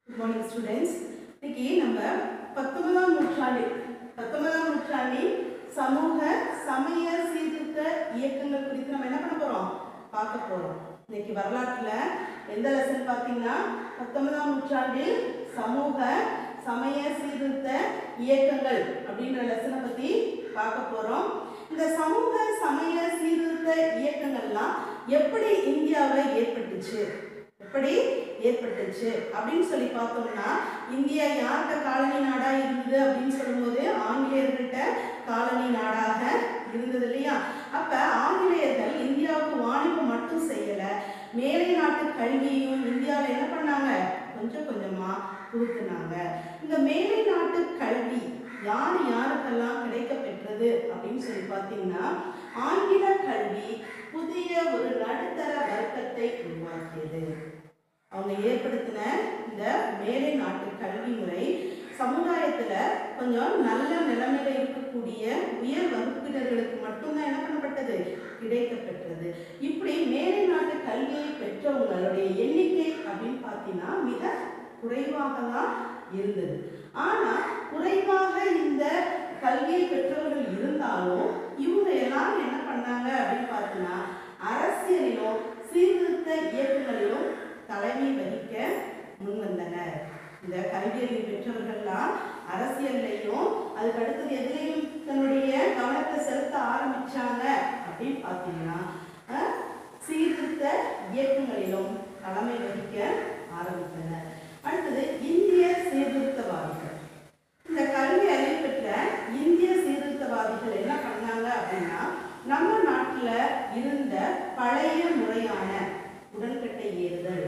good morning students இன்னைக்கு நம்ம பத்தொன்பதாம் நூற்றாண்டு பத்தொன்பதாம் நூற்றாண்டின் சமூக சமய சீர்திருத்த இயக்கங்கள் குறித்து நம்ம என்ன பண்ண போறோம் பார்க்க போறோம் இன்னைக்கு வரலாற்றுல எந்த லெசன் பார்த்தீங்கன்னா பத்தொன்பதாம் நூற்றாண்டில் சமூக சமய சீர்திருத்த இயக்கங்கள் அப்படின்ற லெசனை பத்தி பார்க்க போறோம் இந்த சமூக சமய சீர்திருத்த இயக்கங்கள்லாம் எப்படி இந்தியாவில் ஏற்பட்டுச்சு எப்படி ஏற்பட்டுச்சு அப்படின்னு சொல்லி பார்த்தோம்னா இந்தியா யார்கிட்ட காலனி நாடா இருந்தது அப்படின்னு சொல்லும்போது ஆங்கிலேயர்கள்ட்ட காலனி நாடாக இருந்தது இல்லையா அப்ப ஆங்கிலேயர்கள் இந்தியாவுக்கு வாணிபம் மட்டும் செய்யல மேலை நாட்டு கல்வியையும் இந்தியாவில் என்ன பண்ணாங்க கொஞ்சம் கொஞ்சமா புகுத்துனாங்க இந்த மேலை நாட்டு கல்வி யார் யாருக்கெல்லாம் கிடைக்க பெற்றது அப்படின்னு சொல்லி பார்த்தீங்கன்னா ஆங்கில கல்வி புதிய ஒரு நடுத்தர வர்க்கத்தை உருவாக்கியது அவங்க ஏற்படுத்தின இந்த மேலை நாட்டு கல்வி முறை சமுதாயத்துல கொஞ்சம் நல்ல நிலைமையில இருக்கக்கூடிய உயர் வகுப்பினர்களுக்கு மட்டும்தான் என்ன பண்ணப்பட்டது கிடைக்கப்பெற்றது இப்படி மேலை நாட்டு கல்வியை பெற்றவங்களுடைய எண்ணிக்கை அப்படின்னு பார்த்தீங்கன்னா மிக குறைவாக தான் இருந்தது ஆனா குறைவாக இந்த கல்வியை பெற்றவர்கள் இருந்தாலும் இவங்க எல்லாரும் என்ன பண்ணாங்க அப்படின்னு பார்த்தீங்கன்னா அரசியலிலும் சீர்திருத்த இயக்கங்களிலும் தலைமை வகிக்க முன் வந்தனர் இந்த கல்வியறிவு பெற்றவர்கள்லாம் அரசியல்லையும் அதுக்கு அடுத்தது எதுலையும் தன்னுடைய கவனத்தை செலுத்த ஆரம்பிச்சாங்க அப்படின்னு பார்த்தீங்கன்னா அஹ், சீர்திருத்த இயக்கங்களிலும் தலைமை வகிக்க ஆரம்பித்தனர் அடுத்தது இந்திய சீர்திருத்தவாதிகள் இந்த கல்வி அறிவு பெற்ற இந்திய சீர்திருத்தவாதிகள் என்ன பண்ணாங்க அப்படின்னா நம்ம நாட்டுல இருந்த பழைய முறையான உடன்கட்டை ஏறுதல்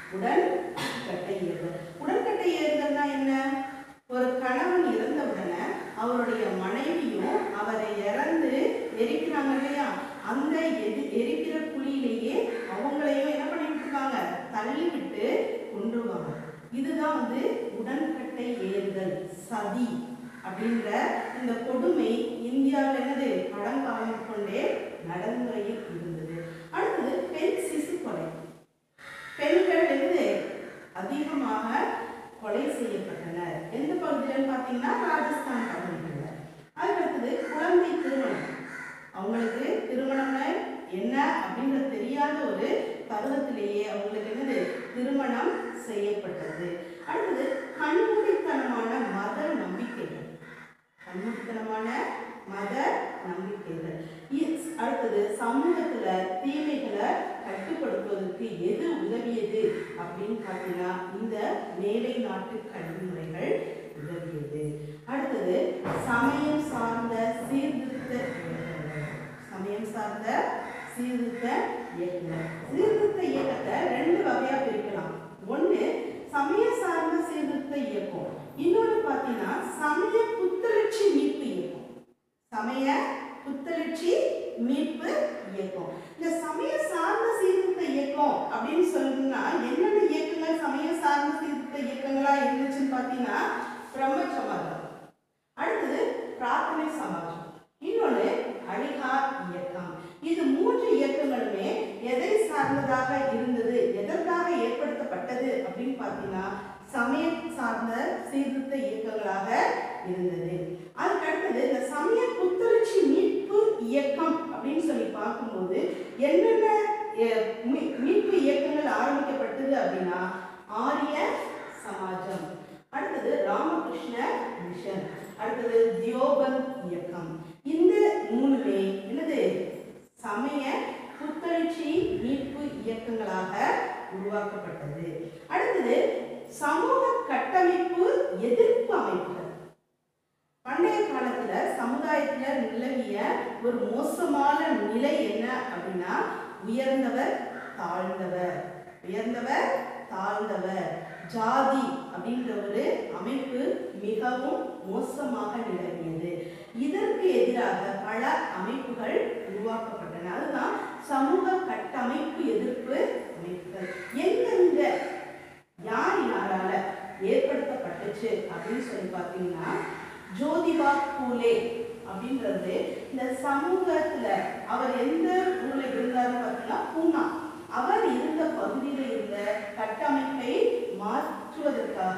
உடன்கட்டை ஏறுதல் உடன்கட்டை ஏறுதல்னா என்ன ஒரு கணவன் இறந்தவுடனே அவருடைய மனைவியும் அவரை இறந்து எரிக்கிறாங்க இல்லையா அந்த எரி எரிக்கிற குழியிலேயே அவங்களையும் என்ன பண்ணிட்டு இருக்காங்க தள்ளி விட்டு கொன்றுவாங்க இதுதான் வந்து உடன்கட்டை ஏறுதல் சதி அப்படின்ற இந்த கொடுமை இந்தியாவில் என்னது பழங்காலம் கொண்டே நடைமுறையில் இருந்தது அடுத்தது பெண் சிசு கொலை பெண்கள் வந்து அதிகமாக கொலை செய்யப்பட்டனர் எந்த பகுதியிலன்னு பார்த்தீங்கன்னா ராஜஸ்தான் பகுதிகளில் அதுக்கடுத்தது குழந்தை திருமணம் அவங்களுக்கு திருமணம்னா என்ன அப்படின்றது தெரியாத ஒரு பருவத்திலேயே அவங்களுக்கு என்னது திருமணம் செய்யப்பட்டது அடுத்தது கண்மூடித்தனமான மத நம்பிக்கைகள் கண்மூடித்தனமான மத நம்பிக்கைகள் இ- அடுத்தது சமூகத்துல தீமைகளை கட்டுப்படுத்துவதற்கு எது உதவியது அப்படின்னு பார்த்தீங்கன்னா இந்த மேலை நாட்டு கல்வி முறைகள் உதவியது அடுத்தது சமயம் சார்ந்த சீர்திருத்த இயக்கங்கள் சமயம் சார்ந்த சீர்திருத்த இயக்கங்கள் சீர்திருத்த இயக்கத்தை ரெண்டு வகையா பிரிக்கலாம் ஒண்ணு சமய சார்ந்த சீர்திருத்த இயக்கம் இன்னொன்னு பார்த்தீங்கன்னா சமய புத்தெழுச்சி மீட்பு இயக்கம் சமய புத்தெழுச்சி மீட்பு இயக்கம் இந்த சமய சார்ந்த சீர்திருத்த இயக்கம் அப்படின்னு சொல்லணும்னா என்னென்ன இயக்கங்கள் சமய சார்ந்த சீர்திருத்த இயக்கங்களா இருந்துச்சுன்னு பார்த்தீங்கன்னா பிரம்ம சமாஜம் அடுத்தது பிரார்த்தனை சமாஜம் இன்னொன்று அழிகார் இயக்கம் இது மூன்று இயக்கங்களுமே எதை சார்ந்ததாக இருந்தது எதற்காக ஏற்படுத்தப்பட்டது அப்படின்னு பார்த்தீங்கன்னா சமய சார்ந்த சீர்திருத்த இயக்கங்களாக இருந்தது அதுக்கு அடுத்தது இந்த சமய புத்துணர்ச்சி மீட்பு இயக்கம் அப்படின்னு சொல்லி பார்க்கும்போது என்னென்ன அஹ், மீ- மீட்பு இயக்கங்கள் ஆரம்பிக்கப்பட்டது அப்படின்னா ஆரிய சமாஜம் அடுத்தது ராமகிருஷ்ண மிஷன் அடுத்தது தியோபந்த் இயக்கம் இந்த மூணுமே என்னது சமய புத்தெழுச்சி மீட்பு இயக்கங்களாக உருவாக்கப்பட்டது அடுத்தது சமூக கட்டமைப்பு எதிர்ப்பு அமைப்புகள் பண்டைய காலத்துல சமுதாயத்துல நிலவிய ஒரு மோசமான நிலை என்ன அப்படின்னா உயர்ந்தவர் தாழ்ந்தவர் உயர்ந்தவர் தாழ்ந்தவர் ஜாதி அப்படின்ற ஒரு அமைப்பு மிகவும் மோசமாக நிலவியது இதற்கு எதிராக பல அமைப்புகள் உருவாக்கப்பட்டன அதுதான் சமூக கட்டமைப்பு எதிர்ப்பு அமைப்புகள் எங்கெங்க யார் யாரால ஏற்படுத்தப்பட்டுச்சு அப்படின்னு சொல்லி பார்த்தீங்கன்னா ஜோதிபா பூலே அப்படின்றது இந்த சமூகத்துல அவர் எந்த ஊர்ல இருந்தாருன்னு பார்த்தீங்கன்னா பூனா அவர் இருந்த பகுதியில் இருந்த கட்டமைப்பை மாற்றுவதற்காக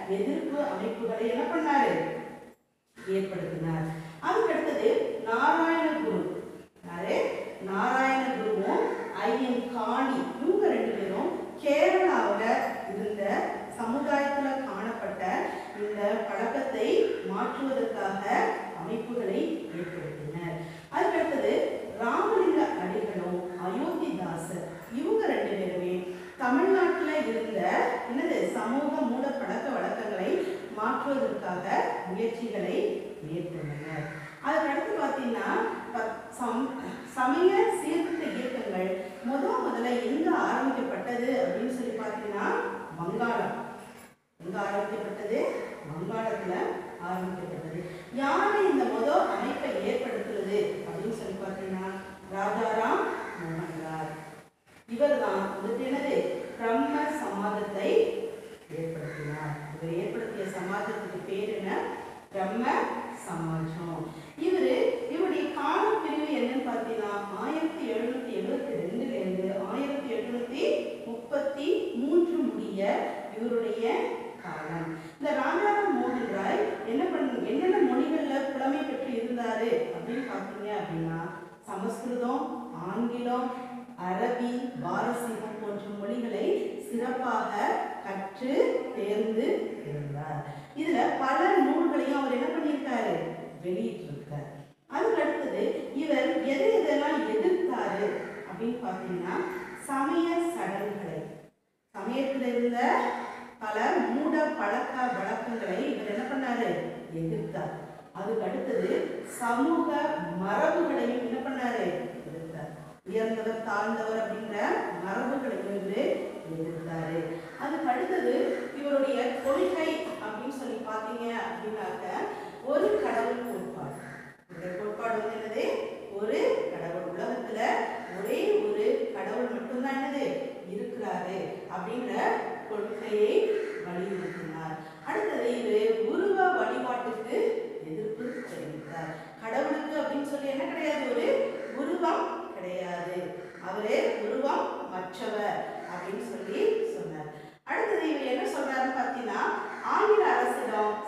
எதிர்ப்பு அமைப்புகளை என்ன பண்ணாரு ஏற்படுத்தினார் அதுக்கு அடுத்தது நாராயண குரு யாரு நாராயண குருவும் ஐயன் காணி இவங்க ரெண்டு பேரும் கேரளாவில் இருந்த சமுதாயத்துல காணப்பட்ட இந்த பழக்கத்தை மாற்றுவதற்காக அமைப்புகளை ஏற்படுத்தினர் அதுக்கு அடுத்தது ராமலிங்க அடிகளும் அயோத்திதாசர் இவங்க ரெண்டு பேருமே தமிழ்நாட்டுல இருந்த என்னது சமூக மூட பழக்க வழக்கங்களை மாற்றுவதற்காக முயற்சிகளை மேற்கொண்டனர் அதுக்கு அடுத்து பார்த்தீங்கன்னா ப- சம்- சமய சீர்திருத்த இயக்கங்கள் முத முதல்ல எங்க ஆரம்பிக்கப்பட்டது அப்படின்னு சொல்லி பார்த்தீங்கன்னா வங்காளம் எங்க ஆரம்பிக்கப்பட்டது வங்காளத்துல ஆரம்பிக்கப்பட்டது யாரு இந்த முத அமைப்பை ஏற்படுத்துறது அப்படின்னு சொல்லி பார்த்தீங்கன்னா ராஜாராம் மோகன்லால் இவர்தான் வந்துட்டு என்னது பிரம்ம சமாதத்தை ஏற்படுத்தினார் இவர் ஏற்படுத்திய சமாஜத்துக்கு பேர் என்ன பிரம்ம சமாஜம் இவரு இவருடைய கால பிரிவு என்னன்னு பார்த்தீங்கன்னா ஆயிரத்தி எழுநூத்தி எழுபத்தி ரெண்டுல இருந்து ஆயிரத்தி எட்நூத்தி முப்பத்தி மூன்று முடிய இவருடைய காலம் இந்த ராஜாராம் மோகன் ராய் என்ன பண்ண என்னென்ன மொழிகள்ல புலமை பெற்று இருந்தாரு அப்படின்னு பார்த்தீங்க அப்படின்னா சமஸ்கிருதம் ஆங்கிலம் அரபி பாரசீகம் போன்ற மொழிகளை சிறப்பாக கற்று தேர்ந்து இருந்தார் இதுல பல நூல்களையும் அவர் என்ன பண்ணியிருக்காரு வெளியிட்டிருக்கார் அதுக்கு அடுத்தது இவர் எதை எதெல்லாம் எதிர்த்தாரு அப்படின்னு பார்த்தீங்கன்னா சமய சடங்குகளை சமயத்தில் இருந்த பல மூட பழக்க வழக்கங்களை இவர் என்ன பண்ணாரு எதிர்த்தார் அதுக்கு அடுத்தது சமூக மரபுகளையும் என்ன பண்ணாரு எதிர்த்தார் உயர்ந்தவர் தாழ்ந்தவர் அப்படிங்கிற மரபுகளையும் இவரு எதிர்த்தாரு அதுக்கு அடுத்தது இவருடைய கொள்கை அப்படின்னு சொல்லி பார்த்தீங்க அப்படின்னாக்க ஒரு கடவுள் கோட்பாடு இவருடைய கோட்பாடு வந்து என்னது ஒரு கடவுள் உலகத்துல ஒரே ஒரு கடவுள் மட்டும்தான் என்னது இருக்கிறாரு அப்படிங்கிற கொள்கையை வலியுறுத்தினார் அடுத்தது இவரு உருவ வழிபாட்டுக்கு எதிர்ப்பு தெரிவித்தார் கடவுளுக்கு அப்படின்னு சொல்லி என்ன கிடையாது ஒரு உருவம் கிடையாது அவரே உருவம் மற்றவர் அப்படின்னு சொல்லி சொன்னார் அடுத்தது இவர் என்ன சொல்றாருன்னு பார்த்தீங்கன்னா ஆங்கில அரசிடம்